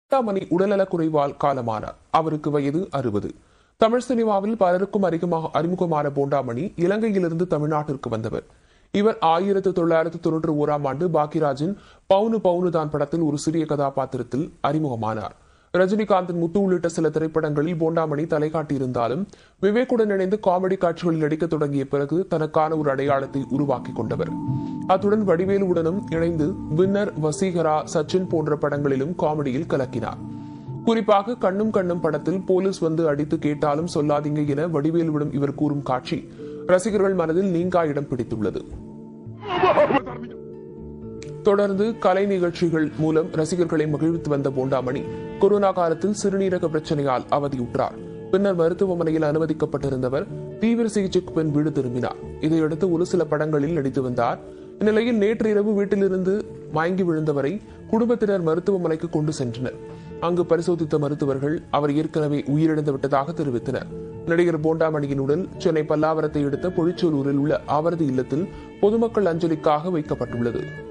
மணி உடல்நலக் குறைவால் காலமானார் அவருக்கு வயது அறுபது தமிழ் சினிமாவில் பலருக்கும் அறிமுகமாக அறிமுகமான போண்டாமணி இலங்கையிலிருந்து தமிழ்நாட்டிற்கு வந்தவர் இவர் ஆயிரத்து தொள்ளாயிரத்து தொன்னூற்றி ஓராம் ஆண்டு பாக்கியராஜின் பவுனு பவுனு தான் படத்தில் ஒரு சிறிய கதாபாத்திரத்தில் அறிமுகமானார் ரஜினிகாந்தின் முத்து உள்ளிட்ட சில திரைப்படங்களில் போண்டாமணி தலை காட்டியிருந்தாலும் விவேக்குடன் இணைந்து காமெடி காட்சிகளில் நடிக்க தொடங்கிய பிறகு தனக்கான ஒரு அடையாளத்தை உருவாக்கிக் கொண்டவர் அத்துடன் வடிவேலுவுடனும் இணைந்து வின்னர் வசீகரா சச்சின் போன்ற படங்களிலும் காமெடியில் கலக்கினார் குறிப்பாக கண்ணும் கண்ணும் படத்தில் போலீஸ் வந்து அடித்து கேட்டாலும் சொல்லாதீங்க என வடிவேலுவிடம் இவர் கூறும் காட்சி ரசிகர்கள் மனதில் நீங்கா இடம் பிடித்துள்ளது தொடர்ந்து கலை நிகழ்ச்சிகள் மூலம் ரசிகர்களை மகிழ்வித்து வந்த போண்டாமணி கொரோனா காலத்தில் சிறுநீரக பிரச்சனையால் அவதியுற்றார் பின்னர் மருத்துவமனையில் அனுமதிக்கப்பட்டிருந்தவர் தீவிர சிகிச்சைக்கு பின் வீடு திரும்பினார் இதையடுத்து ஒரு சில படங்களில் நடித்து வந்தார் இந்நிலையில் நேற்று இரவு வீட்டிலிருந்து மயங்கி விழுந்தவரை குடும்பத்தினர் மருத்துவமனைக்கு கொண்டு சென்றனர் அங்கு பரிசோதித்த மருத்துவர்கள் அவர் ஏற்கனவே உயிரிழந்து விட்டதாக தெரிவித்தனர் நடிகர் போண்டாமணியின் உடல் சென்னை பல்லாவரத்தை அடுத்த பொழிச்சூலூரில் உள்ள அவரது இல்லத்தில் பொதுமக்கள் அஞ்சலிக்காக வைக்கப்பட்டுள்ளது